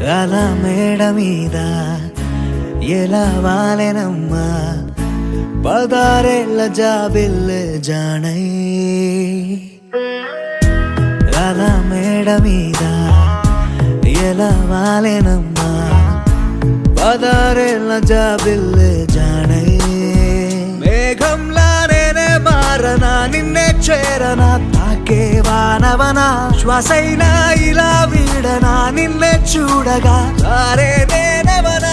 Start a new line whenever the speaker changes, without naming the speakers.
అలా మేడ మీద ఎలా వాలెనమ్మా పదారేళ్ల జాబిల్లె జానై అలా మేడ మీద ఎలా వాలెనమ్మా పదారేళ్ల జాబిల్లె జానై మేఘంలా నేనే మారనా నిన్నే చేరనా తాకే వానవనా శ్వాసైనా ఇలా వీడనా నిన్నే చూడగా సారే నేనవనా